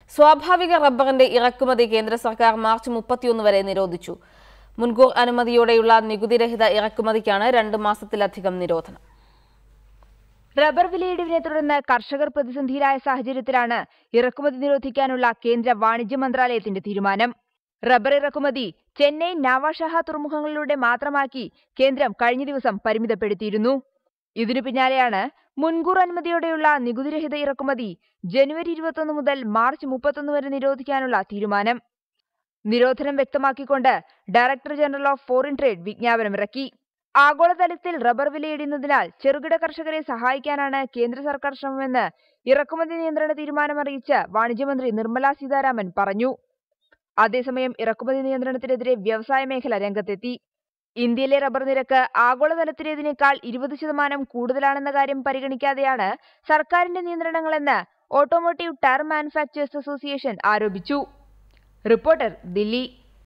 സ്വാഭാവിക റബ്ബറിന്റെ ഇറക്കുമതി കേന്ദ്ര സർക്കാർ മാർച്ച് മുപ്പത്തിയൊന്ന് വരെ നിരോധിച്ചു മുൻകൂർ അനുമതിയോടെയുള്ള നികുതിരഹിത ഇറക്കുമതിക്കാണ് രണ്ട് മാസത്തിലധികം നിരോധനം റബ്ബർ വിലയിടിവിനെ തുടർന്ന് കർഷകർ പ്രതിസന്ധിയിലായ സാഹചര്യത്തിലാണ് ഇറക്കുമതി നിരോധിക്കാനുള്ള കേന്ദ്ര വാണിജ്യ മന്ത്രാലയത്തിന്റെ തീരുമാനം റബ്ബർ ഇറക്കുമതി ചെന്നൈ നാവാഷഹ തുറമുഖങ്ങളിലൂടെ മാത്രമാക്കി കേന്ദ്രം കഴിഞ്ഞ ദിവസം പരിമിതപ്പെടുത്തിയിരുന്നു ഇതിനു പിന്നാലെയാണ് മുൻകൂർ അനുമതിയോടെയുള്ള നികുതിരഹിത ഇറക്കുമതി ജനുവരി ഇരുപത്തൊന്ന് മുതൽ മാർച്ച് മുപ്പത്തൊന്ന് വരെ നിരോധിക്കാനുള്ള തീരുമാനം നിരോധനം വ്യക്തമാക്കിക്കൊണ്ട് director general of foreign trade വിജ്ഞാപനമിറക്കി ആഗോളതലത്തിൽ റബ്ബർ വിലയിടുന്നതിനാൽ ചെറുകിട കർഷകരെ സഹായിക്കാനാണ് കേന്ദ്ര സർക്കാർ ശ്രമമെന്ന് ഇറക്കുമതി നിയന്ത്രണ തീരുമാനമറിയിച്ച് വാണിജ്യമന്ത്രി നിർമ്മല സീതാരാമൻ പറഞ്ഞു അതേസമയം ഇറക്കുമതി നിയന്ത്രണത്തിനെതിരെ വ്യവസായ മേഖല രംഗത്തെത്തി ഇന്ത്യയിലെ റബ്ബർ നിരക്ക് ആഗോളതലത്തിലേതിനേക്കാൾ ഇരുപത് ശതമാനം കൂടുതലാണെന്ന കാര്യം പരിഗണിക്കാതെയാണ് സർക്കാരിന്റെ നിയന്ത്രണങ്ങളെന്ന് ഓട്ടോമോട്ടീവ് ടയർ മാനുഫാക്ചേഴ്സ് അസോസിയേഷൻ ആരോപിച്ചു റിപ്പോർട്ടർ ദില്ലി